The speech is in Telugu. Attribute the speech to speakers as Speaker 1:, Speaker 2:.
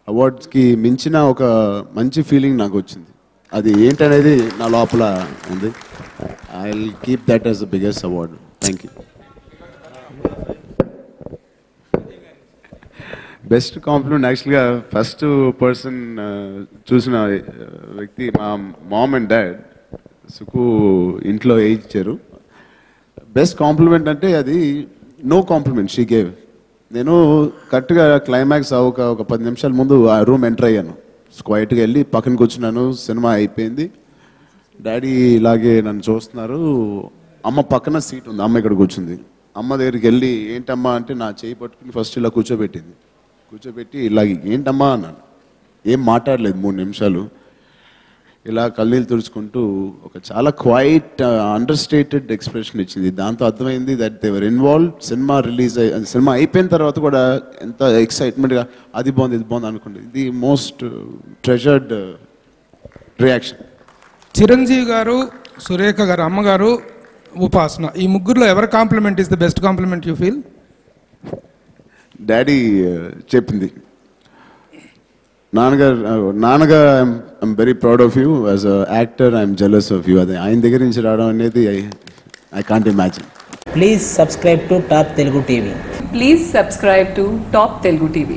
Speaker 1: అవార్డ్స్కి మించిన ఒక మంచి ఫీలింగ్ నాకు వచ్చింది అది ఏంటనేది నా లోపల ఉంది I will keep that as the biggest award thank you best compliment యాక్చువల్గా ఫస్ట్ పర్సన్ చూసిన uh, వ్యక్తి మా మామ్ అండ్ డాడ్ సుకు ఇంట్లో ఇచ్చారు బెస్ట్ కాంప్లిమెంట్ అంటే అది నో కాంప్లిమెంట్ షీ గేవ్ నేను కరెక్ట్గా క్లైమాక్స్ ఒక ఒక పది నిమిషాల ముందు ఆ రూమ్ ఎంటర్ అయ్యాను క్వైట్గా వెళ్ళి పక్కన కూర్చున్నాను సినిమా అయిపోయింది డాడీ ఇలాగే నన్ను చూస్తున్నారు అమ్మ పక్కన సీట్ ఉంది అమ్మ ఇక్కడ కూర్చుంది అమ్మ దగ్గరికి వెళ్ళి ఏంటమ్మా అంటే నా చేయి పట్టుకుని ఫస్ట్ ఇలా కూర్చోబెట్టింది కూర్చోబెట్టి ఇలాగే ఏంటమ్మా అన్నాను ఏం మాట్లాడలేదు మూడు నిమిషాలు ఇలా కన్నీళ్ళు తుడుచుకుంటూ ఒక చాలా క్వైట్ అండర్స్టేటెడ్ ఎక్స్ప్రెషన్ ఇచ్చింది దాంతో అర్థమైంది that they were involve cinema release అయ్యి సినిమా అయిపోయిన తర్వాత కూడా ఎంత ఎక్సైట్మెంట్గా అది బాగుంది ఇది బాగుంది అనుకుంది ఇది మోస్ట్ ట్రెజర్డ్ రియాక్షన్
Speaker 2: చిరంజీవి గారు సురేఖ గారు అమ్మగారు ఉపాసన ఈ ముగ్గురులో ఎవరి compliment is the best compliment you feel
Speaker 1: daddy చెప్పింది నాన్నగారు నాన్నగారు I'm very proud of you as a actor I'm jealous of you అది ఆయన దగ్గర నుంచి రావడం అనేది I can't imagine
Speaker 3: Please subscribe to Top Telugu TV.
Speaker 4: Please subscribe to Top Telugu TV.